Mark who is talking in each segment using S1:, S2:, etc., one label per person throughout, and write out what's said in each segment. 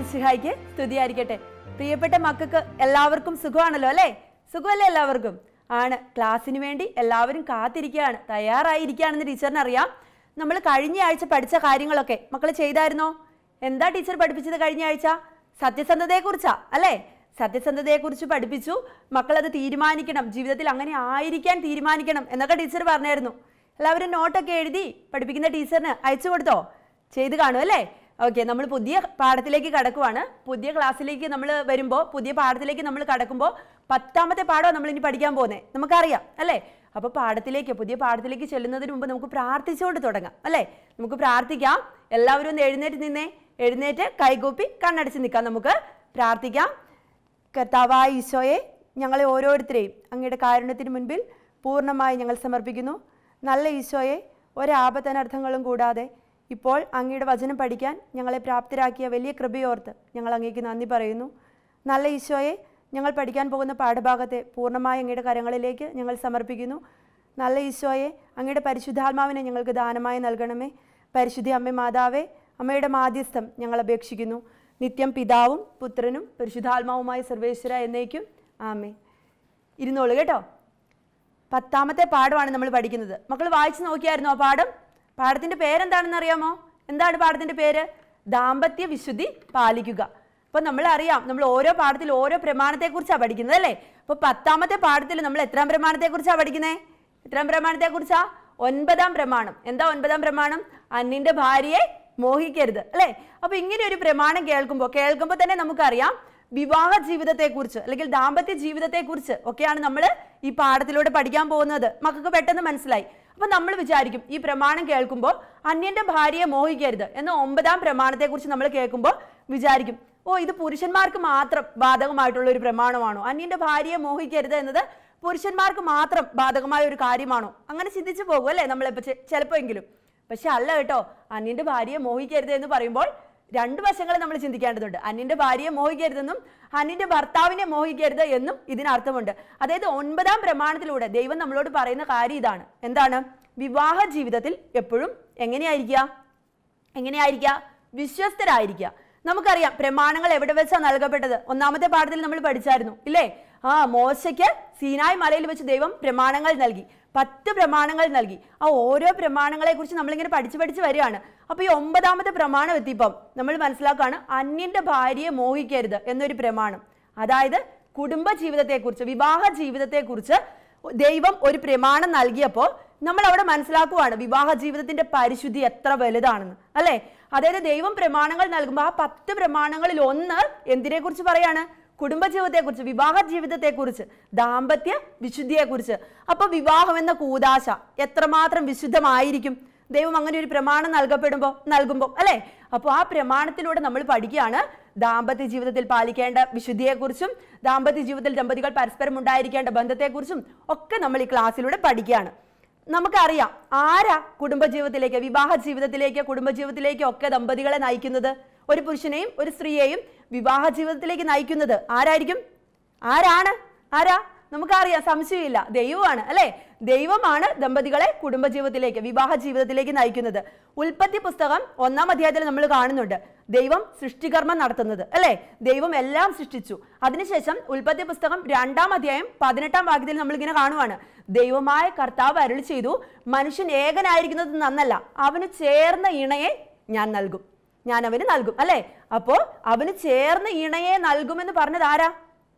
S1: മിശിഹായിക്ക് സ്തുതിയായിരിക്കട്ടെ പ്രിയപ്പെട്ട മക്കൾക്ക് എല്ലാവർക്കും സുഖമാണല്ലോ അല്ലേ സുഖമല്ലേ എല്ലാവർക്കും ആണ് ക്ലാസ്സിന് വേണ്ടി എല്ലാവരും കാത്തിരിക്കുകയാണ് തയ്യാറായിരിക്കുകയാണെന്ന് ടീച്ചറിന് അറിയാം നമ്മൾ കഴിഞ്ഞ ആഴ്ച പഠിച്ച കാര്യങ്ങളൊക്കെ മക്കൾ ചെയ്തായിരുന്നോ എന്താ ടീച്ചർ പഠിപ്പിച്ചത് കഴിഞ്ഞ ആഴ്ച സത്യസന്ധതയെക്കുറിച്ചാ അല്ലേ സത്യസന്ധതയെക്കുറിച്ച് പഠിപ്പിച്ചു മക്കളത് തീരുമാനിക്കണം ജീവിതത്തിൽ അങ്ങനെ ആയിരിക്കാൻ തീരുമാനിക്കണം എന്നൊക്കെ ടീച്ചർ പറഞ്ഞായിരുന്നു എല്ലാവരും നോട്ടൊക്കെ എഴുതി പഠിപ്പിക്കുന്ന ടീച്ചറിന് അയച്ചു കൊടുത്തോ ചെയ്ത് കാണും അല്ലേ ഓക്കെ നമ്മൾ പുതിയ പാഠത്തിലേക്ക് കടക്കുവാണ് പുതിയ ക്ലാസ്സിലേക്ക് നമ്മൾ വരുമ്പോൾ പുതിയ പാഠത്തിലേക്ക് നമ്മൾ കടക്കുമ്പോൾ പത്താമത്തെ പാഠമാണ് നമ്മൾ ഇനി പഠിക്കാൻ പോകുന്നത് നമുക്കറിയാം അല്ലേ അപ്പോൾ പാഠത്തിലേക്ക് പുതിയ പാഠത്തിലേക്ക് ചെല്ലുന്നതിന് മുമ്പ് നമുക്ക് പ്രാർത്ഥിച്ചുകൊണ്ട് തുടങ്ങാം അല്ലേ നമുക്ക് പ്രാർത്ഥിക്കാം എല്ലാവരും ഒന്ന് എഴുന്നേറ്റ് നിന്നേ എഴുന്നേറ്റ് കൈകൂപ്പി കണ്ണടച്ച് നിൽക്കാം നമുക്ക് പ്രാർത്ഥിക്കാം കർത്താവായ ഈശോയെ ഞങ്ങളെ ഓരോരുത്തരെയും അങ്ങയുടെ കാരുണ്യത്തിന് മുൻപിൽ പൂർണ്ണമായി ഞങ്ങൾ സമർപ്പിക്കുന്നു നല്ല ഈശോയെ ഒരാപത്തനർത്ഥങ്ങളും കൂടാതെ ഇപ്പോൾ അങ്ങയുടെ വചനം പഠിക്കാൻ ഞങ്ങളെ പ്രാപ്തരാക്കിയ വലിയ കൃപയോർത്ത് ഞങ്ങൾ അങ്ങേക്ക് നന്ദി പറയുന്നു നല്ല ഈശോയെ ഞങ്ങൾ പഠിക്കാൻ പോകുന്ന പാഠഭാഗത്തെ പൂർണ്ണമായി അങ്ങയുടെ കരങ്ങളിലേക്ക് ഞങ്ങൾ സമർപ്പിക്കുന്നു നല്ല ഈശോയെ അങ്ങയുടെ പരിശുദ്ധാത്മാവിനെ ഞങ്ങൾക്ക് ദാനമായി നൽകണമേ പരിശുദ്ധി അമ്മ മാതാവേ അമ്മയുടെ മാധ്യസ്ഥം ഞങ്ങൾ അപേക്ഷിക്കുന്നു നിത്യം പിതാവും പുത്രനും പരിശുദ്ധാത്മാവുമായ സർവേശ്വര എന്നേക്കും ആമേ ഇരുന്നോളൂ കേട്ടോ പത്താമത്തെ പാഠമാണ് നമ്മൾ പഠിക്കുന്നത് മക്കൾ വായിച്ചു നോക്കിയായിരുന്നോ ആ പാഠം പാഠത്തിന്റെ പേരെന്താണെന്ന് അറിയാമോ എന്താണ് പാഠത്തിന്റെ പേര് ദാമ്പത്യ വിശുദ്ധി പാലിക്കുക അപ്പൊ നമ്മൾ അറിയാം നമ്മൾ ഓരോ പാഠത്തിൽ ഓരോ പ്രമാണത്തെക്കുറിച്ചാണ് പഠിക്കുന്നത് അല്ലേ അപ്പൊ പത്താമത്തെ പാഠത്തിൽ നമ്മൾ എത്രാം പ്രമാണത്തെക്കുറിച്ചാണ് പഠിക്കുന്നത് എത്രാം പ്രമാണത്തെക്കുറിച്ചാ ഒൻപതാം പ്രമാണം എന്താ ഒൻപതാം പ്രമാണം അന്നിന്റെ ഭാര്യയെ മോഹിക്കരുത് അല്ലേ അപ്പൊ ഇങ്ങനെ ഒരു പ്രമാണം കേൾക്കുമ്പോൾ കേൾക്കുമ്പോൾ തന്നെ നമുക്കറിയാം വിവാഹ ജീവിതത്തെക്കുറിച്ച് അല്ലെങ്കിൽ ദാമ്പത്യ ജീവിതത്തെക്കുറിച്ച് ഒക്കെയാണ് നമ്മൾ ഈ പാഠത്തിലൂടെ പഠിക്കാൻ പോകുന്നത് മക്കൾക്ക് പെട്ടെന്ന് മനസ്സിലായി അപ്പൊ നമ്മൾ വിചാരിക്കും ഈ പ്രമാണം കേൾക്കുമ്പോൾ അന്യന്റെ ഭാര്യയെ മോഹിക്കരുത് എന്ന ഒമ്പതാം പ്രമാണത്തെക്കുറിച്ച് നമ്മൾ കേൾക്കുമ്പോൾ വിചാരിക്കും ഓ ഇത് പുരുഷന്മാർക്ക് മാത്രം ബാധകമായിട്ടുള്ള ഒരു പ്രമാണമാണോ അന്യന്റെ ഭാര്യയെ മോഹിക്കരുത് എന്നത് പുരുഷന്മാർക്ക് മാത്രം ബാധകമായ ഒരു കാര്യമാണോ അങ്ങനെ ചിന്തിച്ചു പോകും അല്ലേ നമ്മളിപ്പോൾ ചിലപ്പോൾ എങ്കിലും പക്ഷെ അല്ല കേട്ടോ അന്യന്റെ ഭാര്യയെ മോഹിക്കരുത് എന്ന് പറയുമ്പോൾ രണ്ട് വശങ്ങൾ നമ്മൾ ചിന്തിക്കേണ്ടതുണ്ട് അന്യന്റെ ഭാര്യയെ മോഹിക്കരുതെന്നും അന്യന്റെ ഭർത്താവിനെ മോഹിക്കരുത് എന്നും ഇതിനർത്ഥമുണ്ട് അതായത് ഒൻപതാം പ്രമാണത്തിലൂടെ ദൈവം നമ്മളോട് പറയുന്ന കാര്യം ഇതാണ് എന്താണ് വിവാഹ ജീവിതത്തിൽ എപ്പോഴും എങ്ങനെയായിരിക്കുക എങ്ങനെയായിരിക്കുക വിശ്വസ്തരായിരിക്കുക നമുക്കറിയാം പ്രമാണങ്ങൾ എവിടെ വെച്ചാണ് നൽകപ്പെട്ടത് ഒന്നാമത്തെ പാഠത്തിൽ നമ്മൾ പഠിച്ചായിരുന്നു ഇല്ലേ ആ മോശയ്ക്ക് സീനായ് മലയിൽ വെച്ച് ദൈവം പ്രമാണങ്ങൾ നൽകി പത്ത് പ്രമാണങ്ങൾ നൽകി ആ ഓരോ പ്രമാണങ്ങളെ കുറിച്ച് നമ്മളിങ്ങനെ പഠിച്ചു പഠിച്ച് വരികയാണ് അപ്പൊ ഈ ഒമ്പതാമത്തെ പ്രമാണം എത്തിയപ്പം നമ്മൾ മനസ്സിലാക്കുകയാണ് അന്യന്റെ ഭാര്യയെ മോഹിക്കരുത് എന്നൊരു പ്രമാണം അതായത് കുടുംബ ജീവിതത്തെക്കുറിച്ച് വിവാഹ ജീവിതത്തെക്കുറിച്ച് ദൈവം ഒരു പ്രമാണം നൽകിയപ്പോൾ നമ്മൾ അവിടെ മനസ്സിലാക്കുവാണ് വിവാഹ ജീവിതത്തിന്റെ പരിശുദ്ധി എത്ര വലുതാണെന്ന് അല്ലെ അതായത് ദൈവം പ്രമാണങ്ങൾ നൽകുമ്പോൾ ആ പത്ത് പ്രമാണങ്ങളിൽ ഒന്ന് എന്തിനെ കുറിച്ച് പറയാണ് കുടുംബജീവിതത്തെക്കുറിച്ച് വിവാഹ ജീവിതത്തെക്കുറിച്ച് ദാമ്പത്യ വിശുദ്ധിയെക്കുറിച്ച് അപ്പൊ വിവാഹം എന്ന കൂതാശ എത്രമാത്രം വിശുദ്ധമായിരിക്കും ദൈവം അങ്ങനെ ഒരു പ്രമാണം നൽകപ്പെടുമ്പോൾ നൽകുമ്പോൾ അല്ലെ അപ്പോൾ ആ പ്രമാണത്തിലൂടെ നമ്മൾ പഠിക്കുകയാണ് ദാമ്പത്യ ജീവിതത്തിൽ പാലിക്കേണ്ട വിശുദ്ധിയെക്കുറിച്ചും ദാമ്പത്യ ജീവിതത്തിൽ ദമ്പതികൾ പരസ്പരം ഉണ്ടായിരിക്കേണ്ട ബന്ധത്തെക്കുറിച്ചും ഒക്കെ നമ്മൾ ഈ ക്ലാസ്സിലൂടെ പഠിക്കുകയാണ് നമുക്കറിയാം ആരാ കുടുംബജീവിതത്തിലേക്ക് വിവാഹ ജീവിതത്തിലേക്ക് കുടുംബജീവിതത്തിലേക്ക് ഒക്കെ ദമ്പതികളെ നയിക്കുന്നത് ഒരു പുരുഷനെയും ഒരു സ്ത്രീയെയും വിവാഹ ജീവിതത്തിലേക്ക് നയിക്കുന്നത് ആരായിരിക്കും ആരാണ് ആരാ നമുക്കറിയാം സംശയമില്ല ദൈവമാണ് അല്ലെ ദൈവമാണ് ദമ്പതികളെ കുടുംബജീവിതത്തിലേക്ക് വിവാഹ ജീവിതത്തിലേക്ക് നയിക്കുന്നത് ഉൽപ്പത്തി പുസ്തകം ഒന്നാം അധ്യായത്തിൽ നമ്മൾ കാണുന്നുണ്ട് ദൈവം സൃഷ്ടികർമ്മം നടത്തുന്നത് അല്ലെ ദൈവം എല്ലാം സൃഷ്ടിച്ചു അതിനുശേഷം ഉൽപ്പത്തി പുസ്തകം രണ്ടാം അധ്യായം പതിനെട്ടാം വാക്യത്തിൽ നമ്മൾ ഇങ്ങനെ കാണുവാണ് ദൈവമായ കർത്താവ് അരുളി ചെയ്തു മനുഷ്യൻ ഏകനായിരിക്കുന്നത് നന്നല്ല അവന് ചേർന്ന ഇണയെ ഞാൻ നൽകും ഞാൻ അവന് നൽകും അല്ലെ അപ്പോ അവന് ചേർന്ന ഇണയെ നൽകുമെന്ന് പറഞ്ഞത് ആരാ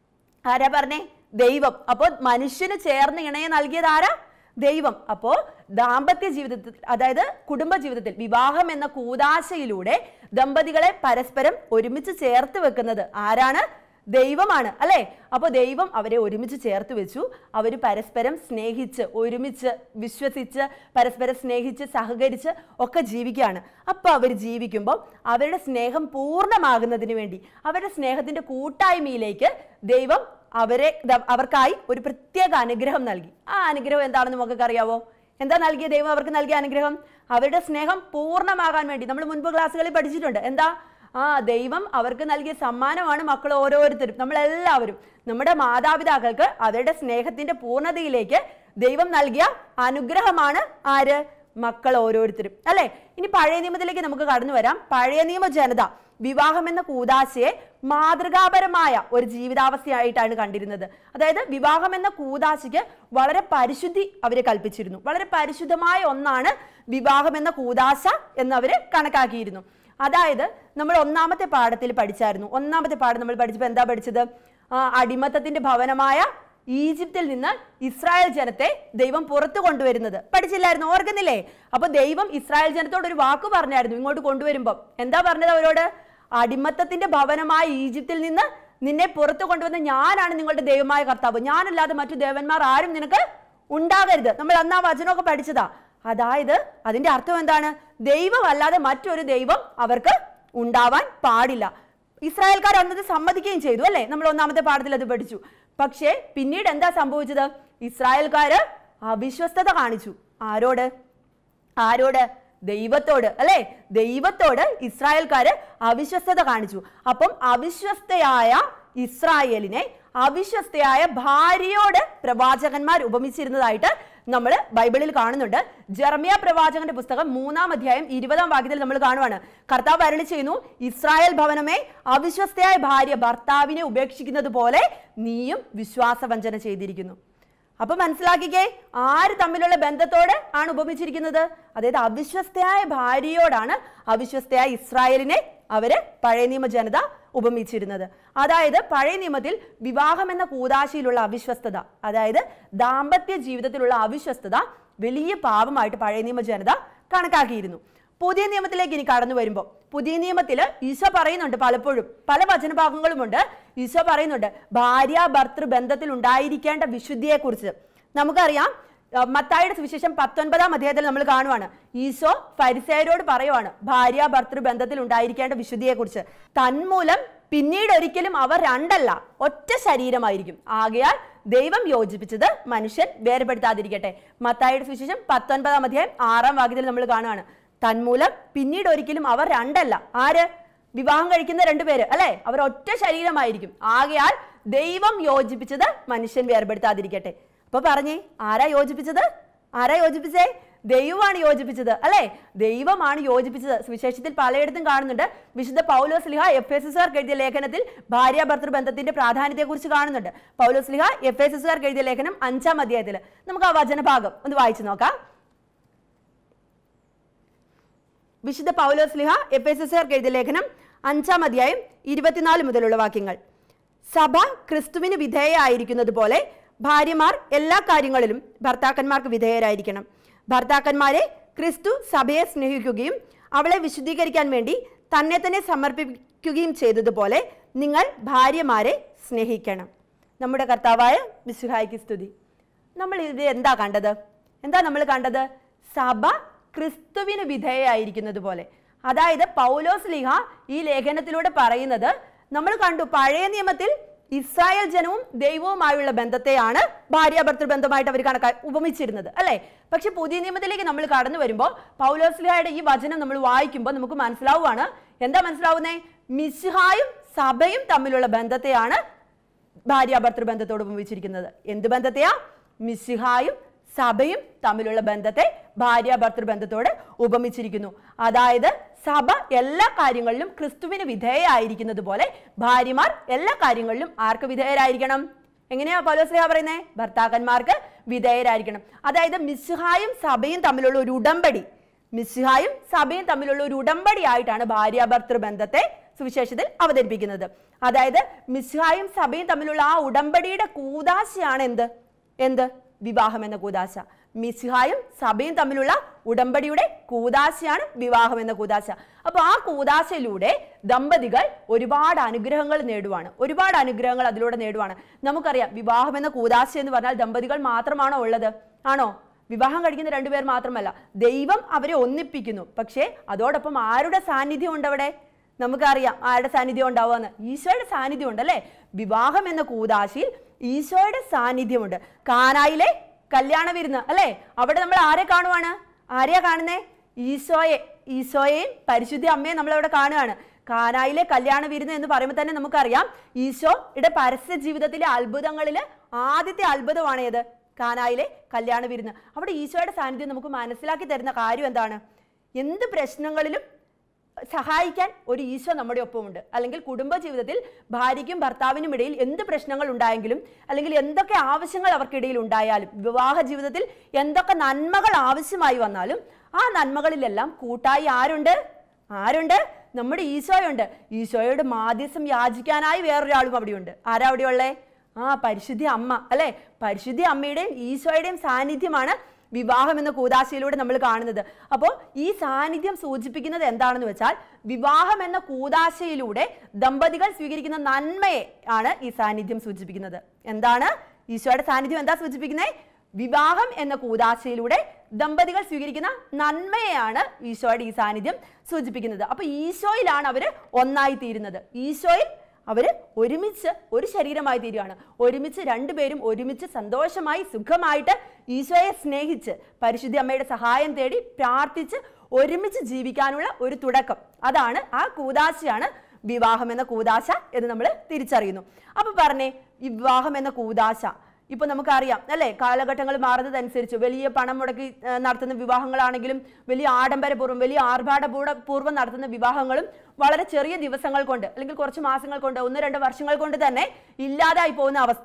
S1: ആരാ പറഞ്ഞേ ദൈവം അപ്പോൾ മനുഷ്യന് ചേർന്ന് ഇണയെ നൽകിയത് ആരാ ദൈവം അപ്പോ ദാമ്പത്യ ജീവിതത്തിൽ അതായത് കുടുംബ ജീവിതത്തിൽ വിവാഹം എന്ന കൂതാശയിലൂടെ ദമ്പതികളെ പരസ്പരം ഒരുമിച്ച് ചേർത്ത് വെക്കുന്നത് ആരാണ് ദൈവമാണ് അല്ലെ അപ്പൊ ദൈവം അവരെ ഒരുമിച്ച് ചേർത്ത് വെച്ചു അവർ പരസ്പരം സ്നേഹിച്ച് ഒരുമിച്ച് വിശ്വസിച്ച് പരസ്പരം സ്നേഹിച്ച് സഹകരിച്ച് ഒക്കെ ജീവിക്കുകയാണ് അപ്പൊ അവർ ജീവിക്കുമ്പോൾ അവരുടെ സ്നേഹം പൂർണ്ണമാകുന്നതിന് വേണ്ടി അവരുടെ സ്നേഹത്തിന്റെ കൂട്ടായ്മയിലേക്ക് ദൈവം അവരെ ദ- അവർക്കായി ഒരു പ്രത്യേക അനുഗ്രഹം നൽകി ആ അനുഗ്രഹം എന്താണെന്ന് നമുക്കൊക്കെ അറിയാവോ എന്താ നൽകിയ ദൈവം അവർക്ക് നൽകിയ അനുഗ്രഹം അവരുടെ സ്നേഹം പൂർണ്ണമാകാൻ വേണ്ടി നമ്മൾ മുൻപ് ക്ലാസ്സുകളിൽ പഠിച്ചിട്ടുണ്ട് എന്താ ആ ദൈവം അവർക്ക് നൽകിയ സമ്മാനമാണ് മക്കൾ ഓരോരുത്തരും നമ്മളെല്ലാവരും നമ്മുടെ മാതാപിതാക്കൾക്ക് അവരുടെ സ്നേഹത്തിന്റെ പൂർണ്ണതയിലേക്ക് ദൈവം നൽകിയ അനുഗ്രഹമാണ് ആര് മക്കൾ ഓരോരുത്തരും അല്ലെ ഇനി പഴയ നിയമത്തിലേക്ക് നമുക്ക് കടന്നു വരാം പഴയ നിയമ ജനത വിവാഹം എന്ന കൂതാശയെ മാതൃകാപരമായ ഒരു ജീവിതാവസ്ഥയായിട്ടാണ് കണ്ടിരുന്നത് അതായത് വിവാഹം എന്ന കൂതാശയ്ക്ക് വളരെ പരിശുദ്ധി അവർ കൽപ്പിച്ചിരുന്നു വളരെ പരിശുദ്ധമായ ഒന്നാണ് വിവാഹം എന്ന കൂതാശ എന്ന് അവർ കണക്കാക്കിയിരുന്നു അതായത് നമ്മൾ ഒന്നാമത്തെ പാഠത്തിൽ പഠിച്ചായിരുന്നു ഒന്നാമത്തെ പാഠം നമ്മൾ പഠിച്ചപ്പോൾ എന്താ പഠിച്ചത് ആ, അടിമത്തത്തിന്റെ ഭവനമായ ഈജിപ്തിൽ നിന്ന് ഇസ്രായേൽ ജനത്തെ ദൈവം പുറത്തു കൊണ്ടുവരുന്നത് പഠിച്ചില്ലായിരുന്നു ഓർക്കുന്നില്ലേ അപ്പൊ ദൈവം ഇസ്രായേൽ ജനത്തോട് ഒരു വാക്ക് പറഞ്ഞായിരുന്നു ഇങ്ങോട്ട് കൊണ്ടുവരുമ്പം എന്താ പറഞ്ഞത് അവരോട് അടിമത്തത്തിന്റെ ഭവനമായ ഈജിപ്തിൽ നിന്ന് നിന്നെ പുറത്തു കൊണ്ടുവന്ന ഞാനാണ് നിങ്ങളുടെ ദൈവമായ കർത്താവ് ഞാനല്ലാതെ മറ്റു ദേവന്മാർ ആരും നിനക്ക് ഉണ്ടാകരുത് നമ്മൾ അന്ന് ആ വചനമൊക്കെ പഠിച്ചതാ അതായത് അതിന്റെ അർത്ഥം എന്താണ് ദൈവം അല്ലാതെ മറ്റൊരു ദൈവം അവർക്ക് ഉണ്ടാവാൻ പാടില്ല ഇസ്രായേൽക്കാർ അന്നത് സമ്മതിക്കുകയും ചെയ്തു അല്ലേ നമ്മൾ ഒന്നാമത്തെ പാഠത്തിൽ അത് പഠിച്ചു പക്ഷേ പിന്നീട് എന്താ സംഭവിച്ചത് ഇസ്രായേൽക്കാര് അവിശ്വസ്തത കാണിച്ചു ആരോട് ആരോട് ദൈവത്തോട് അല്ലെ ദൈവത്തോട് ഇസ്രായേൽക്കാര് അവിശ്വസ്തത കാണിച്ചു അപ്പം അവിശ്വസ്തയായ ഇസ്രായേലിനെ അവിശ്വസ്തയായ ഭാര്യയോട് പ്രവാചകന്മാർ ഉപമിച്ചിരുന്നതായിട്ട് നമ്മൾ ബൈബിളിൽ കാണുന്നുണ്ട് ജെർമിയ പ്രവാചകന്റെ പുസ്തകം മൂന്നാം അധ്യായം ഇരുപതാം വാക്യത്തിൽ നമ്മൾ കാണുവാണ് കർത്താവ് അരളി ചെയ്യുന്നു ഇസ്രായേൽ ഭവനമേ അവിശ്വസ്തയായ ഭാര്യ ഭർത്താവിനെ ഉപേക്ഷിക്കുന്നത് പോലെ നീയും വിശ്വാസവഞ്ചന ചെയ്തിരിക്കുന്നു അപ്പൊ മനസ്സിലാക്കിക്കേ ആര് തമ്മിലുള്ള ബന്ധത്തോട് ആണ് ഉപമിച്ചിരിക്കുന്നത് അതായത് അവിശ്വസ്തയായ ഭാര്യയോടാണ് അവിശ്വസ്തയായ ഇസ്രായേലിനെ അവര് പഴയ നിയമ ജനത ഉപമിച്ചിരുന്നത് അതായത് പഴയ നിയമത്തിൽ വിവാഹം എന്ന കൂതാശയിലുള്ള അവിശ്വസ്തത അതായത് ദാമ്പത്യ ജീവിതത്തിലുള്ള അവിശ്വസ്തത വലിയ പാപമായിട്ട് പഴയ നിയമ ജനത കണക്കാക്കിയിരുന്നു പുതിയ നിയമത്തിലേക്ക് ഇനി കടന്നു വരുമ്പോൾ പുതിയ നിയമത്തിൽ ഈശോ പറയുന്നുണ്ട് പലപ്പോഴും പല വചനഭാഗങ്ങളുമുണ്ട് ഈശോ പറയുന്നുണ്ട് ഭാര്യ ഭർത്തൃ ബന്ധത്തിൽ ഉണ്ടായിരിക്കേണ്ട വിശുദ്ധിയെക്കുറിച്ച് നമുക്കറിയാം ആ, മത്തായിയുടെ സുവിശേഷം പത്തൊൻപതാം അധ്യായത്തിൽ നമ്മൾ കാണുവാണ് ഈശോ ഫരിസേയരോട് പറയുവാണ് ഭാര്യ ഭർത്തൃ ബന്ധത്തിൽ ഉണ്ടായിരിക്കേണ്ട വിശുദ്ധിയെക്കുറിച്ച് തന്മൂലം പിന്നീട് ഒരിക്കലും അവർ രണ്ടല്ല ഒറ്റ ശരീരമായിരിക്കും ആകയാൽ ദൈവം യോജിപ്പിച്ചത് മനുഷ്യൻ വേർപെടുത്താതിരിക്കട്ടെ മത്തായിയുടെ സുവിശേഷം പത്തൊൻപതാം അധ്യായം ആറാം വാക്യത്തിൽ നമ്മൾ കാണുവാണ് തന്മൂലം പിന്നീട് ഒരിക്കലും അവർ രണ്ടല്ല ആര് വിവാഹം കഴിക്കുന്ന രണ്ടുപേര് അല്ലെ അവർ ഒറ്റ ശരീരമായിരിക്കും ആകയാൽ ദൈവം യോജിപ്പിച്ചത് മനുഷ്യൻ വേർപെടുത്താതിരിക്കട്ടെ അപ്പൊ പറഞ്ഞേ ആരാ യോജിപ്പിച്ചത് ആരാ യോജിപ്പിച്ചേ ദൈവമാണ് യോജിപ്പിച്ചത് അല്ലെ ദൈവമാണ് യോജിപ്പിച്ചത് സുവിശേഷത്തിൽ പലയിടത്തും കാണുന്നുണ്ട് വിശുദ്ധ പൗലോസ് ലിഹ എഫ് എസ് എസുകാർക്ക് എഴുതിയ ലേഖനത്തിൽ ഭാര്യ ഭർത്തൃ ബന്ധത്തിന്റെ പ്രാധാന്യത്തെക്കുറിച്ച് കാണുന്നുണ്ട് പൗലോസ് ലിഹ എഫ് എസ് എസുകാർക്ക് എഴുതിയ ലേഖനം അഞ്ചാം അധ്യായത്തിൽ നമുക്ക് ആ വചനഭാഗം ഒന്ന് വായിച്ചു നോക്കാം വിശുദ്ധ പൗലോസ് ലിഹ എഫ് എസ് എസ് എഴുതിയ ലേഖനം അഞ്ചാം അധ്യായം ഇരുപത്തിനാല് മുതലുള്ള വാക്യങ്ങൾ സഭ ക്രിസ്തുവിന് വിധേയമായിരിക്കുന്നത് പോലെ ഭാര്യമാർ എല്ലാ കാര്യങ്ങളിലും ഭർത്താക്കന്മാർക്ക് വിധേയരായിരിക്കണം ഭർത്താക്കന്മാരെ ക്രിസ്തു സഭയെ സ്നേഹിക്കുകയും അവളെ വിശുദ്ധീകരിക്കാൻ വേണ്ടി തന്നെ തന്നെ സമർപ്പിക്കുകയും ചെയ്തതുപോലെ നിങ്ങൾ ഭാര്യമാരെ സ്നേഹിക്കണം നമ്മുടെ കർത്താവായ വിശുഹായിക്ക് സ്തുതി നമ്മൾ ഇത് എന്താ കണ്ടത് എന്താ നമ്മൾ കണ്ടത് സഭ ക്രിസ്തുവിന് വിധേയമായിരിക്കുന്നത് പോലെ അതായത് പൗലോസ് ലിഹ ഈ ലേഖനത്തിലൂടെ പറയുന്നത് നമ്മൾ കണ്ടു പഴയ നിയമത്തിൽ ഇസ്രായേൽ ജനവും ദൈവവുമായുള്ള ബന്ധത്തെയാണ് ഭാര്യ ഭർത്തൃ ബന്ധമായിട്ട് അവർ കണക്കാ ഉപമിച്ചിരുന്നത് അല്ലെ പക്ഷെ പുതിയ നിയമത്തിലേക്ക് നമ്മൾ കടന്നു വരുമ്പോൾ പൗലോസ് ലിഹയുടെ ഈ വചനം നമ്മൾ വായിക്കുമ്പോൾ നമുക്ക് മനസ്സിലാവുകയാണ് എന്താ മനസ്സിലാവുന്നേ മിസ്ഹായും സഭയും തമ്മിലുള്ള ബന്ധത്തെയാണ് ഭാര്യ ഭർത്തൃ ബന്ധത്തോട് ഉപമിച്ചിരിക്കുന്നത് എന്ത് ബന്ധത്തെയാ മിസിഹായും സഭയും തമ്മിലുള്ള ബന്ധത്തെ ഭാര്യ ഭർത്തൃ ബന്ധത്തോട് ഉപമിച്ചിരിക്കുന്നു അതായത് സഭ എല്ലാ കാര്യങ്ങളിലും ക്രിസ്തുവിന് വിധേയമായിരിക്കുന്നത് പോലെ ഭാര്യമാർ എല്ലാ കാര്യങ്ങളിലും ആർക്ക് വിധേയരായിരിക്കണം എങ്ങനെയാ പൗലോസ്ലിഹ പറയുന്നത് ഭർത്താക്കന്മാർക്ക് വിധേയരായിരിക്കണം അതായത് മിസ്ഹായും സഭയും തമ്മിലുള്ള ഒരു ഉടമ്പടി മിസ്ഹായും സഭയും തമ്മിലുള്ള ഒരു ഉടമ്പടി ആയിട്ടാണ് ഭാര്യ ഭർത്തൃ ബന്ധത്തെ സുവിശേഷത്തിൽ അവതരിപ്പിക്കുന്നത് അതായത് മിസ്ഹായും സഭയും തമ്മിലുള്ള ആ ഉടമ്പടിയുടെ കൂതാശയാണ് എന്ത് എന്ത് വിവാഹം എന്ന കൂതാശ മിസ്ഹായും സഭയും തമ്മിലുള്ള ഉടമ്പടിയുടെ കൂതാശയാണ് വിവാഹം എന്ന കൂതാശ അപ്പൊ ആ കൂതാശയിലൂടെ ദമ്പതികൾ ഒരുപാട് അനുഗ്രഹങ്ങൾ നേടുവാണ് ഒരുപാട് അനുഗ്രഹങ്ങൾ അതിലൂടെ നേടുവാണ് നമുക്കറിയാം വിവാഹം എന്ന കൂതാശ എന്ന് പറഞ്ഞാൽ ദമ്പതികൾ മാത്രമാണോ ഉള്ളത് ആണോ വിവാഹം കഴിക്കുന്ന രണ്ടുപേർ മാത്രമല്ല ദൈവം അവരെ ഒന്നിപ്പിക്കുന്നു പക്ഷേ അതോടൊപ്പം ആരുടെ സാന്നിധ്യം ഉണ്ട് അവിടെ നമുക്കറിയാം ആരുടെ സാന്നിധ്യം ഉണ്ടാവുമെന്ന് ഈശോയുടെ സാന്നിധ്യം ഉണ്ട് അല്ലേ വിവാഹം എന്ന കൂതാശിയിൽ ഈശോയുടെ സാന്നിധ്യമുണ്ട് കാനായിലെ കല്യാണ വിരുന്ന് അല്ലേ അവിടെ നമ്മൾ ആരെ കാണുവാണ് ആരെയാ കാണുന്നേ ഈശോയെ ഈശോയെയും പരിശുദ്ധ അമ്മയും നമ്മൾ അവിടെ കാണുകയാണ് കാനായിലെ കല്യാണ വിരുന്ന് എന്ന് പറയുമ്പോൾ തന്നെ നമുക്കറിയാം ഈശോയുടെ പരസ്യ ജീവിതത്തിലെ അത്ഭുതങ്ങളിൽ ആദ്യത്തെ അത്ഭുതമാണ് ഏത് കാനായിലെ കല്യാണ വിരുന്ന് അവിടെ ഈശോയുടെ സാന്നിധ്യം നമുക്ക് മനസ്സിലാക്കി തരുന്ന കാര്യം എന്താണ് എന്ത് പ്രശ്നങ്ങളിലും സഹായിക്കാൻ ഒരു ഈശോ നമ്മുടെ ഒപ്പമുണ്ട് അല്ലെങ്കിൽ കുടുംബ ജീവിതത്തിൽ ഭാര്യയ്ക്കും ഭർത്താവിനും ഇടയിൽ എന്ത് പ്രശ്നങ്ങൾ ഉണ്ടായെങ്കിലും അല്ലെങ്കിൽ എന്തൊക്കെ ആവശ്യങ്ങൾ അവർക്കിടയിൽ ഉണ്ടായാലും വിവാഹ ജീവിതത്തിൽ എന്തൊക്കെ നന്മകൾ ആവശ്യമായി വന്നാലും ആ നന്മകളിലെല്ലാം കൂട്ടായി ആരുണ്ട് ആരുണ്ട് നമ്മുടെ ഈശോയുണ്ട് ഈശോയോട് മാധ്യസം യാചിക്കാനായി വേറൊരാളും അവിടെയുണ്ട് ആരാ അവിടെയുള്ളേ ആ പരിശുദ്ധി അമ്മ അല്ലെ പരിശുദ്ധി അമ്മയുടെയും ഈശോയുടെയും സാന്നിധ്യമാണ് വിവാഹം എന്ന കൂതാശയിലൂടെ നമ്മൾ കാണുന്നത് അപ്പോൾ ഈ സാന്നിധ്യം സൂചിപ്പിക്കുന്നത് എന്താണെന്ന് വെച്ചാൽ വിവാഹം എന്ന കൂതാശയിലൂടെ ദമ്പതികൾ സ്വീകരിക്കുന്ന നന്മയെ ആണ് ഈ സാന്നിധ്യം സൂചിപ്പിക്കുന്നത് എന്താണ് ഈശോയുടെ സാന്നിധ്യം എന്താ സൂചിപ്പിക്കുന്നത് വിവാഹം എന്ന കൂതാശയിലൂടെ ദമ്പതികൾ സ്വീകരിക്കുന്ന നന്മയെയാണ് ഈശോയുടെ ഈ സാന്നിധ്യം സൂചിപ്പിക്കുന്നത് അപ്പൊ ഈശോയിലാണ് അവർ ഒന്നായി തീരുന്നത് ഈശോയിൽ അവർ ഒരുമിച്ച് ഒരു ശരീരമായി തീരുകയാണ് ഒരുമിച്ച് രണ്ടുപേരും ഒരുമിച്ച് സന്തോഷമായി സുഖമായിട്ട് ഈശോയെ സ്നേഹിച്ച് പരിശുദ്ധി അമ്മയുടെ സഹായം തേടി പ്രാർത്ഥിച്ച് ഒരുമിച്ച് ജീവിക്കാനുള്ള ഒരു തുടക്കം അതാണ് ആ കൂതാശയാണ് വിവാഹം എന്ന കൂതാശ എന്ന് നമ്മൾ തിരിച്ചറിയുന്നു അപ്പൊ പറഞ്ഞേ ഈ വിവാഹം എന്ന കൂതാശ ഇപ്പൊ നമുക്കറിയാം അല്ലേ കാലഘട്ടങ്ങൾ മാറുന്നതനുസരിച്ച് വലിയ പണം മുടക്കി ആ, നടത്തുന്ന വിവാഹങ്ങളാണെങ്കിലും വലിയ ആഡംബരപൂർവ്വം വലിയ ആർഭാടപൂർവ്വ പൂർവ്വം നടത്തുന്ന വിവാഹങ്ങളും വളരെ ചെറിയ ദിവസങ്ങൾ കൊണ്ട് അല്ലെങ്കിൽ കുറച്ച് മാസങ്ങൾ കൊണ്ട് ഒന്ന് രണ്ട് വർഷങ്ങൾ കൊണ്ട് തന്നെ ഇല്ലാതായി പോകുന്ന അവസ്ഥ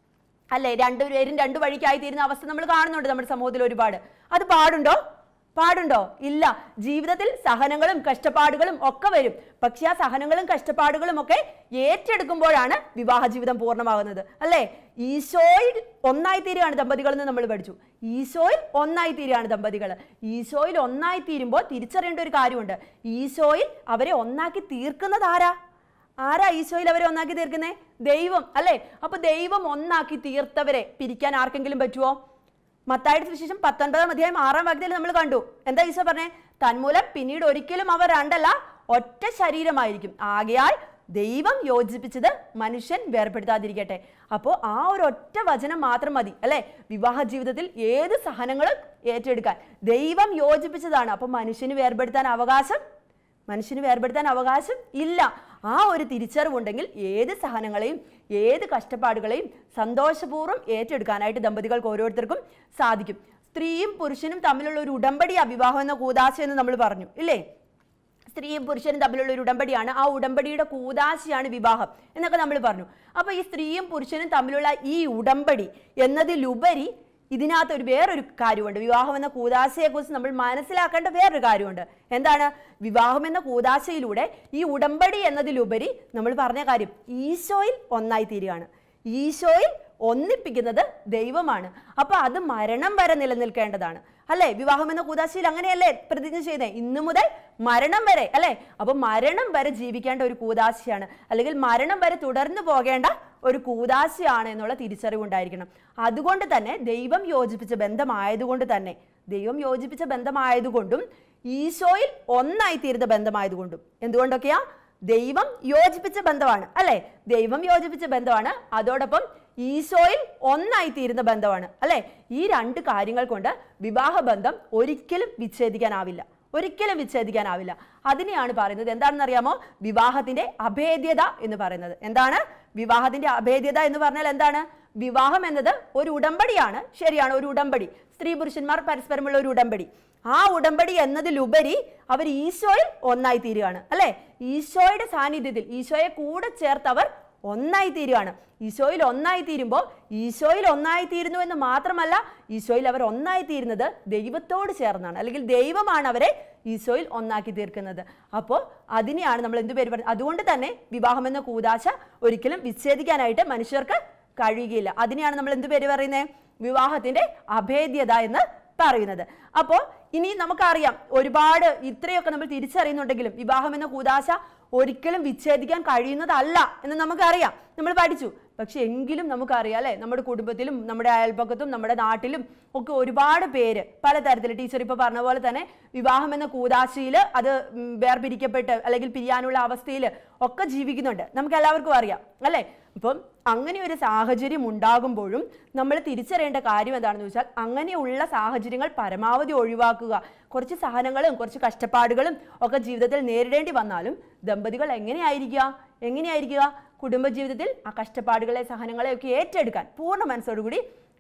S1: അല്ലേ രണ്ടുപേരും രണ്ടു വഴിക്കായി തീരുന്ന അവസ്ഥ നമ്മൾ കാണുന്നുണ്ട് നമ്മുടെ സമൂഹത്തിൽ ഒരുപാട് അത് പാടുണ്ടോ പാടുണ്ടോ ഇല്ല ജീവിതത്തിൽ സഹനങ്ങളും കഷ്ടപ്പാടുകളും ഒക്കെ വരും പക്ഷെ ആ സഹനങ്ങളും കഷ്ടപ്പാടുകളും ഒക്കെ ഏറ്റെടുക്കുമ്പോഴാണ് വിവാഹ ജീവിതം പൂർണ്ണമാകുന്നത് അല്ലേ ഈശോയിൽ ഒന്നായി തീരുകയാണ് ദമ്പതികൾ എന്ന് നമ്മൾ പഠിച്ചു ഈശോയിൽ ഒന്നായി തീരുകയാണ് ദമ്പതികൾ ഈശോയിൽ ഒന്നായി തീരുമ്പോൾ തിരിച്ചറിയേണ്ട ഒരു കാര്യമുണ്ട് ഈശോയിൽ അവരെ ഒന്നാക്കി തീർക്കുന്നത് ആരാ ആരാ ഈശോയിൽ അവരെ ഒന്നാക്കി തീർക്കുന്നേ ദൈവം അല്ലേ അപ്പൊ ദൈവം ഒന്നാക്കി തീർത്തവരെ പിരിക്കാൻ ആർക്കെങ്കിലും പറ്റുമോ മത്തായുടെ സുവിശേഷം പത്തൊൻപതാം അധ്യായം ആറാം വാക്യത്തിൽ നമ്മൾ കണ്ടു എന്താ ഈശോ പറഞ്ഞേ തന്മൂലം പിന്നീട് ഒരിക്കലും അവർ രണ്ടല്ല ഒറ്റ ശരീരമായിരിക്കും ആകയാൽ ദൈവം യോജിപ്പിച്ചത് മനുഷ്യൻ വേർപെടുത്താതിരിക്കട്ടെ അപ്പോൾ ആ ഒരു ഒറ്റ വചനം മാത്രം മതി അല്ലെ വിവാഹ ജീവിതത്തിൽ ഏത് സഹനങ്ങളും ഏറ്റെടുക്കാൻ ദൈവം യോജിപ്പിച്ചതാണ് അപ്പോൾ മനുഷ്യന് വേർപെടുത്താൻ അവകാശം മനുഷ്യന് വേർപെടുത്താൻ അവകാശം ഇല്ല ആ ഒരു തിരിച്ചറിവുണ്ടെങ്കിൽ ഏത് സഹനങ്ങളെയും ഏത് കഷ്ടപ്പാടുകളെയും സന്തോഷപൂർവ്വം ഏറ്റെടുക്കാനായിട്ട് ദമ്പതികൾക്ക് ഓരോരുത്തർക്കും സാധിക്കും സ്ത്രീയും പുരുഷനും തമ്മിലുള്ള ഒരു ഉടമ്പടിയാ വിവാഹം എന്ന കൂതാശ എന്ന് നമ്മൾ പറഞ്ഞു ഇല്ലേ സ്ത്രീയും പുരുഷനും തമ്മിലുള്ള ഒരു ഉടമ്പടിയാണ് ആ ഉടമ്പടിയുടെ കൂതാശയാണ് വിവാഹം എന്നൊക്കെ നമ്മൾ പറഞ്ഞു അപ്പോൾ ഈ സ്ത്രീയും പുരുഷനും തമ്മിലുള്ള ഈ ഉടമ്പടി എന്നതിലുപരി ഇതിനകത്ത് ഒരു വേറൊരു കാര്യമുണ്ട് വിവാഹം എന്ന കൂതാശയെക്കുറിച്ച് നമ്മൾ മനസ്സിലാക്കേണ്ട വേറൊരു കാര്യമുണ്ട് എന്താണ് വിവാഹം എന്ന കൂതാശയിലൂടെ ഈ ഉടമ്പടി എന്നതിലുപരി നമ്മൾ പറഞ്ഞ കാര്യം ഈശോയിൽ ഒന്നായി തീരുകയാണ് ഈശോയിൽ ഒന്നിപ്പിക്കുന്നത് ദൈവമാണ് അപ്പൊ അത് മരണം വരെ നിലനിൽക്കേണ്ടതാണ് അല്ലെ വിവാഹം എന്ന കൂതാശയിൽ അങ്ങനെയല്ലേ പ്രതിജ്ഞ ചെയ്തേ ഇന്നു മുതൽ മരണം വരെ അല്ലെ അപ്പൊ മരണം വരെ ജീവിക്കേണ്ട ഒരു കൂതാശയാണ് അല്ലെങ്കിൽ മരണം വരെ തുടർന്നു പോകേണ്ട ഒരു കൂതാശയാണ് എന്നുള്ള തിരിച്ചറിവുണ്ടായിരിക്കണം അതുകൊണ്ട് തന്നെ ദൈവം യോജിപ്പിച്ച ബന്ധമായതുകൊണ്ട് തന്നെ ദൈവം യോജിപ്പിച്ച ബന്ധമായതുകൊണ്ടും ഈശോയിൽ ഒന്നായി തീരുന്ന ബന്ധമായതുകൊണ്ടും എന്തുകൊണ്ടൊക്കെയാ ദൈവം യോജിപ്പിച്ച ബന്ധമാണ് അല്ലെ ദൈവം യോജിപ്പിച്ച ബന്ധമാണ് അതോടൊപ്പം ഈശോയിൽ ഒന്നായി തീരുന്ന ബന്ധമാണ് അല്ലെ ഈ രണ്ട് കാര്യങ്ങൾ കൊണ്ട് വിവാഹ ബന്ധം ഒരിക്കലും വിച്ഛേദിക്കാനാവില്ല ഒരിക്കലും വിച്ഛേദിക്കാനാവില്ല അതിനെയാണ് പറയുന്നത് എന്താണെന്ന് അറിയാമോ വിവാഹത്തിന്റെ അഭേദ്യത എന്ന് പറയുന്നത് എന്താണ് വിവാഹത്തിന്റെ അഭേദ്യത എന്ന് പറഞ്ഞാൽ എന്താണ് വിവാഹം എന്നത് ഒരു ഉടമ്പടിയാണ് ശരിയാണ് ഒരു ഉടമ്പടി സ്ത്രീ പുരുഷന്മാർ പരസ്പരമുള്ള ഒരു ഉടമ്പടി ആ ഉടമ്പടി എന്നതിലുപരി അവർ ഈശോയിൽ ഒന്നായി തീരുകയാണ് അല്ലെ ഈശോയുടെ സാന്നിധ്യത്തിൽ ഈശോയെ കൂടെ ചേർത്ത് അവർ ഒന്നായി തീരുകയാണ് ഈശോയിൽ ഒന്നായി തീരുമ്പോൾ ഈശോയിൽ ഒന്നായി തീരുന്നു എന്ന് മാത്രമല്ല ഈശോയിൽ അവർ ഒന്നായി തീരുന്നത് ദൈവത്തോട് ചേർന്നാണ് അല്ലെങ്കിൽ ദൈവമാണ് അവരെ ഈശോയിൽ ഒന്നാക്കി തീർക്കുന്നത് അപ്പോൾ അതിനെയാണ് നമ്മൾ എന്ത് പേര് പറയുന്നത് അതുകൊണ്ട് തന്നെ വിവാഹം എന്ന കൂതാശ ഒരിക്കലും വിച്ഛേദിക്കാനായിട്ട് മനുഷ്യർക്ക് കഴിയുകയില്ല അതിനെയാണ് നമ്മൾ എന്ത് പേര് പറയുന്നത് വിവാഹത്തിന്റെ അഭേദ്യത എന്ന് പറയുന്നത് അപ്പോൾ ഇനി നമുക്കറിയാം ഒരുപാട് ഇത്രയൊക്കെ നമ്മൾ തിരിച്ചറിയുന്നുണ്ടെങ്കിലും വിവാഹം എന്ന കൂതാശ ഒരിക്കലും വിച്ഛേദിക്കാൻ കഴിയുന്നതല്ല എന്ന് നമുക്കറിയാം നമ്മൾ പഠിച്ചു പക്ഷെ എങ്കിലും നമുക്കറിയാം അല്ലേ നമ്മുടെ കുടുംബത്തിലും നമ്മുടെ അയൽപ്പക്കത്തും നമ്മുടെ നാട്ടിലും ഒക്കെ ഒരുപാട് പേര് പലതരത്തിൽ ടീച്ചർ ഇപ്പോൾ പറഞ്ഞ പോലെ തന്നെ വിവാഹം എന്ന കൂതാശയിൽ അത് ഉം, വേർപിരിക്കപ്പെട്ട് അല്ലെങ്കിൽ പിരിയാനുള്ള അവസ്ഥയിൽ ഒക്കെ ജീവിക്കുന്നുണ്ട് നമുക്ക് എല്ലാവർക്കും അറിയാം അല്ലേ അപ്പം അങ്ങനെ ഒരു സാഹചര്യം ഉണ്ടാകുമ്പോഴും നമ്മൾ തിരിച്ചറിയേണ്ട കാര്യം എന്താണെന്ന് വെച്ചാൽ അങ്ങനെയുള്ള സാഹചര്യങ്ങൾ പരമാവധി ഒഴിവാക്കുക കുറച്ച് സഹനങ്ങളും കുറച്ച് കഷ്ടപ്പാടുകളും ഒക്കെ ജീവിതത്തിൽ നേരിടേണ്ടി വന്നാലും ദമ്പതികൾ എങ്ങനെയായിരിക്കുക എങ്ങനെയായിരിക്കുക കുടുംബജീവിതത്തിൽ ആ കഷ്ടപ്പാടുകളെ സഹനങ്ങളെ ഒക്കെ ഏറ്റെടുക്കാൻ പൂർണ്ണ മനസ്സോടുകൂടി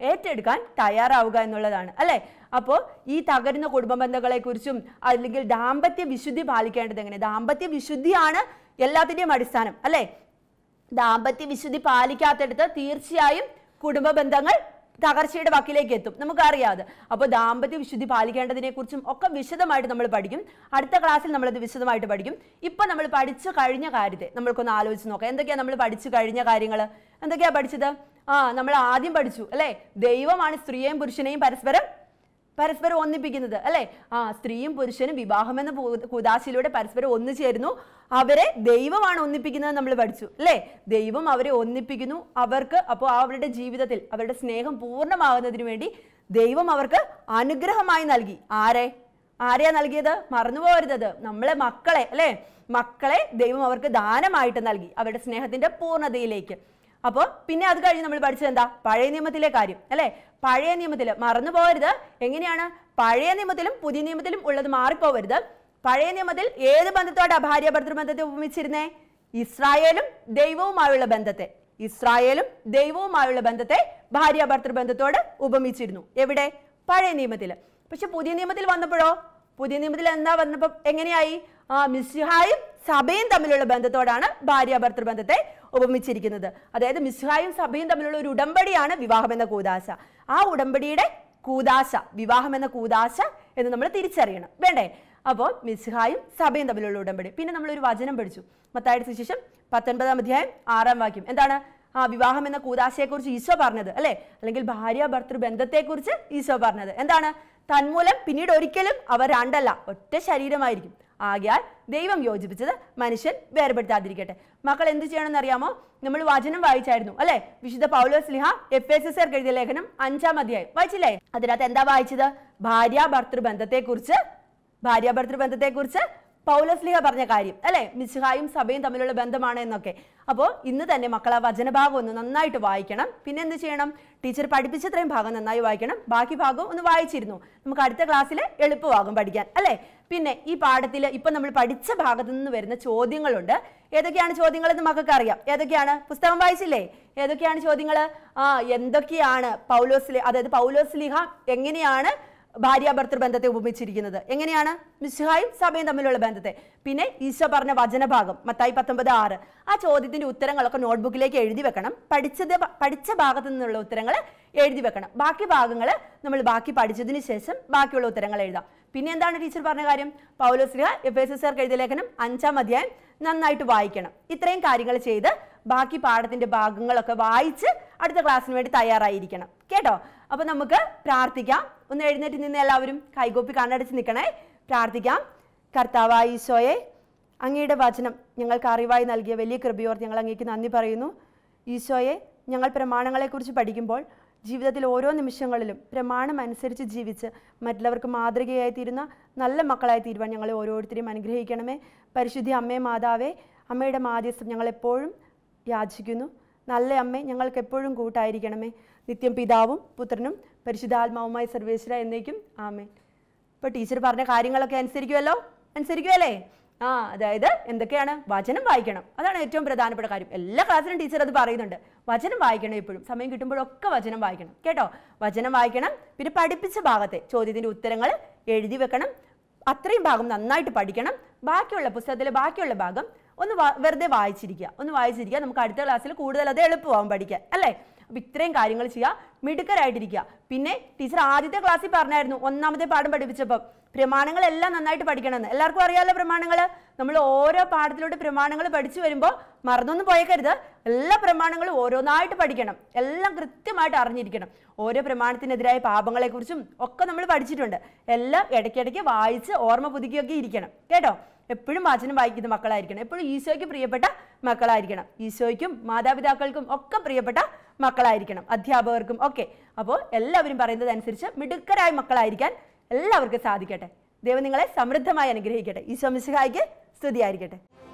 S1: ഏറ്റെടുക്കാൻ തയ്യാറാവുക എന്നുള്ളതാണ് അല്ലേ അപ്പോൾ ഈ തകരുന്ന കുടുംബ ബന്ധങ്ങളെക്കുറിച്ചും അല്ലെങ്കിൽ ദാമ്പത്യ വിശുദ്ധി പാലിക്കേണ്ടത് എങ്ങനെ ദാമ്പത്യ വിശുദ്ധിയാണ് എല്ലാത്തിൻ്റെയും അടിസ്ഥാനം അല്ലേ ദാമ്പത്യ വിശുദ്ധി പാലിക്കാത്തടുത്ത് തീർച്ചയായും കുടുംബ ബന്ധങ്ങൾ തകർച്ചയുടെ വക്കിലേക്ക് എത്തും നമുക്കറിയാം അത് അപ്പോൾ ദാമ്പത്യ വിശുദ്ധി പാലിക്കേണ്ടതിനെ കുറിച്ചും ഒക്കെ വിശദമായിട്ട് നമ്മൾ പഠിക്കും അടുത്ത ക്ലാസ്സിൽ നമ്മളത് വിശദമായിട്ട് പഠിക്കും ഇപ്പം നമ്മൾ പഠിച്ചു കഴിഞ്ഞ കാര്യത്തെ നമ്മൾക്കൊന്ന് ആലോചിച്ച് നോക്കാം എന്തൊക്കെയാണ് നമ്മൾ പഠിച്ചു കഴിഞ്ഞ കാര്യങ്ങൾ എന്തൊക്കെയാണ് പഠിച്ചത് ആ നമ്മൾ ആദ്യം പഠിച്ചു അല്ലേ ദൈവമാണ് സ്ത്രീയെയും പുരുഷനെയും പരസ്പരം പരസ്പരം ഒന്നിപ്പിക്കുന്നത് അല്ലേ ആ സ്ത്രീയും പുരുഷനും വിവാഹം എന്ന പൂ- കൂദാശയിലൂടെ പരസ്പരം ഒന്നു ചേരുന്നു അവരെ ദൈവമാണ് ഒന്നിപ്പിക്കുന്നത് നമ്മൾ പഠിച്ചു അല്ലേ ദൈവം അവരെ ഒന്നിപ്പിക്കുന്നു അവർക്ക് അപ്പോൾ അവരുടെ ജീവിതത്തിൽ അവരുടെ സ്നേഹം പൂർണ്ണമാകുന്നതിന് വേണ്ടി ദൈവം അവർക്ക് അനുഗ്രഹമായി നൽകി ആരെ ആരെയാ നൽകിയത് മറന്നുപോകരുതത് നമ്മളെ മക്കളെ അല്ലേ മക്കളെ ദൈവം അവർക്ക് ദാനമായിട്ട് നൽകി അവരുടെ സ്നേഹത്തിന്റെ പൂർണ്ണതയിലേക്ക് അപ്പോൾ പിന്നെ അത് കഴിഞ്ഞ് നമ്മൾ പഠിച്ചത് എന്താ പഴയ നിയമത്തിലെ കാര്യം അല്ലേ പഴയ നിയമത്തിൽ മറന്നു പോകരുത് എങ്ങനെയാണ് പഴയ നിയമത്തിലും പുതിയ നിയമത്തിലും ഉള്ളത് മാറിപ്പോവരുത് പഴയ നിയമത്തിൽ ഏത് ബന്ധത്തോടെ ഭാര്യ ഭർത്തൃ ബന്ധത്തെ ഉപമിച്ചിരുന്നേ ഇസ്രായേലും ദൈവവുമായുള്ള ബന്ധത്തെ ഇസ്രായേലും ദൈവവുമായുള്ള ബന്ധത്തെ ഭാര്യ ഭർത്തൃ ബന്ധത്തോട് ഉപമിച്ചിരുന്നു എവിടെ പഴയ നിയമത്തിൽ പക്ഷെ പുതിയ നിയമത്തിൽ വന്നപ്പോഴോ പുതിയ നിയമത്തിൽ എന്താ വന്നപ്പോൾ എങ്ങനെയായി ആ മിസ്ഹായും സഭയും തമ്മിലുള്ള ബന്ധത്തോടാണ് ഭാര്യ ഭർത്തൃ ബന്ധത്തെ ഉപമിച്ചിരിക്കുന്നത് അതായത് മിസ്ഹായും സഭയും തമ്മിലുള്ള ഒരു ഉടമ്പടിയാണ് വിവാഹം എന്ന കൂതാശ ആ ഉടമ്പടിയുടെ കൂതാശ വിവാഹം എന്ന കൂതാശ എന്ന് നമ്മൾ തിരിച്ചറിയണം വേണ്ടേ അപ്പോൾ മിസ്ഹായും സഭയും തമ്മിലുള്ള ഉടമ്പടി പിന്നെ നമ്മൾ ഒരു വചനം പഠിച്ചു മത്തായുടെ സുശേഷം പത്തൊൻപതാം അധ്യായം ആറാം വാക്യം എന്താണ് ആ വിവാഹം എന്ന കൂതാശയെക്കുറിച്ച് ഈശോ പറഞ്ഞത് അല്ലേ അല്ലെങ്കിൽ ഭാര്യ ഭർത്തൃ ബന്ധത്തെക്കുറിച്ച് ഈശോ പറഞ്ഞത് എന്താണ് തന്മൂലം പിന്നീട് ഒരിക്കലും അവർ രണ്ടല്ല ഒറ്റ ശരീരമായിരിക്കും ആകയാൽ ദൈവം യോജിപ്പിച്ചത് മനുഷ്യൻ വേർപെടുത്താതിരിക്കട്ടെ മക്കൾ എന്ത് ചെയ്യണമെന്ന് അറിയാമോ നമ്മൾ വചനം വായിച്ചായിരുന്നു അല്ലെ വിശുദ്ധ പൗലോസ് ലിഹ എഫ് എസ് എസ് എഴുതിയ ലേഖനം അഞ്ചാം അധ്യായം വായിച്ചില്ലേ അതിനകത്ത് എന്താ വായിച്ചത് ഭാര്യ ഭർത്തൃ ബന്ധത്തെക്കുറിച്ച് ഭാര്യ ഭർത്തൃ ബന്ധത്തെക്കുറിച്ച് പൗലോസ് ലിഹ പറഞ്ഞ കാര്യം അല്ലെ മിസ്ഹായും സഭയും തമ്മിലുള്ള ബന്ധമാണ് എന്നൊക്കെ അപ്പോൾ ഇന്ന് തന്നെ മക്കൾ ആ വചനഭാഗം ഒന്ന് നന്നായിട്ട് വായിക്കണം പിന്നെ എന്ത് ചെയ്യണം ടീച്ചർ പഠിപ്പിച്ചത്രയും ഭാഗം നന്നായി വായിക്കണം ബാക്കി ഭാഗം ഒന്ന് വായിച്ചിരുന്നു നമുക്ക് അടുത്ത ക്ലാസ്സിൽ എളുപ്പമാകും പഠിക്കാൻ അല്ലേ പിന്നെ ഈ പാഠത്തിൽ ഇപ്പം നമ്മൾ പഠിച്ച ഭാഗത്തു നിന്ന് വരുന്ന ചോദ്യങ്ങളുണ്ട് ഏതൊക്കെയാണ് ചോദ്യങ്ങൾ എന്ന് മക്കൾക്ക് അറിയാം ഏതൊക്കെയാണ് പുസ്തകം വായിച്ചില്ലേ ഏതൊക്കെയാണ് ചോദ്യങ്ങൾ ആ എന്തൊക്കെയാണ് പൗലോസ് ലി- അതായത് പൗലോസ് ലിഹ എങ്ങനെയാണ് ഭാര്യ ഭർത്തൃ ബന്ധത്തെ ഉപമിച്ചിരിക്കുന്നത് എങ്ങനെയാണ് മിസ്ഹായും സഭയും തമ്മിലുള്ള ബന്ധത്തെ പിന്നെ ഈശോ പറഞ്ഞ വചനഭാഗം മത്തായി പത്തൊമ്പത് ആറ് ആ ചോദ്യത്തിന്റെ ഉത്തരങ്ങളൊക്കെ നോട്ട്ബുക്കിലേക്ക് എഴുതി വെക്കണം പഠിച്ചത് പ- പഠിച്ച ഭാഗത്തു നിന്നുള്ള ഉത്തരങ്ങൾ എഴുതി വെക്കണം ബാക്കി ഭാഗങ്ങൾ നമ്മൾ ബാക്കി പഠിച്ചതിന് ശേഷം ബാക്കിയുള്ള ഉത്തരങ്ങൾ എഴുതാം പിന്നെ എന്താണ് ടീച്ചർ പറഞ്ഞ കാര്യം പൗലോസ്ലിഹ എഫ് എസ് എസ് ആർ എഴുതിയ ലേഖനം അഞ്ചാം അധ്യായം നന്നായിട്ട് വായിക്കണം ഇത്രയും കാര്യങ്ങൾ ചെയ്ത് ബാക്കി പാഠത്തിന്റെ ഭാഗങ്ങളൊക്കെ വായിച്ച് അടുത്ത ക്ലാസ്സിന് വേണ്ടി തയ്യാറായിരിക്കണം കേട്ടോ അപ്പൊ നമുക്ക് പ്രാർത്ഥിക്കാം ഒന്ന് എഴുന്നേറ്റ് നിന്ന് എല്ലാവരും കൈകോപ്പി കണ്ണടച്ച് നിൽക്കണേ പ്രാർത്ഥിക്കാം കർത്താവായ ഈശോയെ അങ്ങയുടെ വചനം ഞങ്ങൾക്ക് അറിവായി നൽകിയ വലിയ കൃപയോർ ഞങ്ങൾ അങ്ങേക്ക് നന്ദി പറയുന്നു ഈശോയെ ഞങ്ങൾ പ്രമാണങ്ങളെക്കുറിച്ച് പഠിക്കുമ്പോൾ ജീവിതത്തിൽ ഓരോ നിമിഷങ്ങളിലും പ്രമാണം അനുസരിച്ച് ജീവിച്ച് മറ്റുള്ളവർക്ക് മാതൃകയായി തീരുന്ന നല്ല മക്കളായി തീരുവാൻ ഞങ്ങളെ ഓരോരുത്തരെയും അനുഗ്രഹിക്കണമേ പരിശുദ്ധി അമ്മേ മാതാവേ അമ്മയുടെ മാധ്യസ്ഥം ഞങ്ങളെപ്പോഴും യാചിക്കുന്നു നല്ല അമ്മേ ഞങ്ങൾക്ക് എപ്പോഴും കൂട്ടായിരിക്കണമേ നിത്യം പിതാവും പുത്രനും പരിശുദ്ധാത്മാവുമായി സർവേശ്വര എന്നേക്കും ആമേ ഇപ്പോൾ ടീച്ചർ പറഞ്ഞ കാര്യങ്ങളൊക്കെ അനുസരിക്കുമല്ലോ അനുസരിക്കുമല്ലേ ആ അതായത് എന്തൊക്കെയാണ് വചനം വായിക്കണം അതാണ് ഏറ്റവും പ്രധാനപ്പെട്ട കാര്യം എല്ലാ ക്ലാസ്സിലും ടീച്ചർ അത് പറയുന്നുണ്ട് വചനം വായിക്കണം എപ്പോഴും സമയം കിട്ടുമ്പോഴൊക്കെ വചനം വായിക്കണം കേട്ടോ വചനം വായിക്കണം പിന്നെ പഠിപ്പിച്ച ഭാഗത്തെ ചോദ്യത്തിൻ്റെ ഉത്തരങ്ങൾ എഴുതി വെക്കണം അത്രയും ഭാഗം നന്നായിട്ട് പഠിക്കണം ബാക്കിയുള്ള പുസ്തകത്തിലെ ബാക്കിയുള്ള ഭാഗം ഒന്ന് വാ- വെറുതെ വായിച്ചിരിക്കുക ഒന്ന് വായിച്ചിരിക്കുക നമുക്ക് അടുത്ത ക്ലാസ്സിൽ കൂടുതൽ അത് എളുപ്പമാവും പഠിക്കാൻ അല്ലേ അപ്പോൾ ഇത്രയും കാര്യങ്ങൾ ചെയ്യുക മിടുക്കരായിട്ടിരിക്കുക പിന്നെ ടീച്ചർ ആദ്യത്തെ ക്ലാസ്സിൽ പറഞ്ഞായിരുന്നു ഒന്നാമത്തെ പാഠം പഠിപ്പിച്ചപ്പോൾ പ്രമാണങ്ങളെല്ലാം നന്നായിട്ട് പഠിക്കണമെന്ന് എല്ലാവർക്കും അറിയാമല്ലോ പ്രമാണങ്ങൾ നമ്മൾ ഓരോ പാഠത്തിലോട്ട് പ്രമാണങ്ങൾ പഠിച്ചു വരുമ്പോൾ മറന്നൊന്നും പോയേക്കരുത് എല്ലാ പ്രമാണങ്ങളും ഓരോന്നായിട്ട് പഠിക്കണം എല്ലാം കൃത്യമായിട്ട് അറിഞ്ഞിരിക്കണം ഓരോ പ്രമാണത്തിനെതിരായ പാപങ്ങളെക്കുറിച്ചും ഒക്കെ നമ്മൾ പഠിച്ചിട്ടുണ്ട് എല്ലാം ഇടയ്ക്കിടയ്ക്ക് വായിച്ച് ഓർമ്മ പുതുക്കിയൊക്കെ ഇരിക്കണം കേട്ടോ എപ്പോഴും വചനം വായിക്കുന്ന മക്കളായിരിക്കണം എപ്പോഴും ഈശോയ്ക്ക് പ്രിയപ്പെട്ട മക്കളായിരിക്കണം ഈശോയ്ക്കും മാതാപിതാക്കൾക്കും ഒക്കെ പ്രിയപ്പെട്ട മക്കളായിരിക്കണം അധ്യാപകർക്കും ഒക്കെ അപ്പോൾ എല്ലാവരും പറയുന്നത് അനുസരിച്ച് മിടുക്കരായ മക്കളായിരിക്കാൻ എല്ലാവർക്കും സാധിക്കട്ടെ ദൈവം നിങ്ങളെ സമൃദ്ധമായി അനുഗ്രഹിക്കട്ടെ ഈശോ മിശിഹായിക്ക് സ്തുതിയായിരിക്കട്ടെ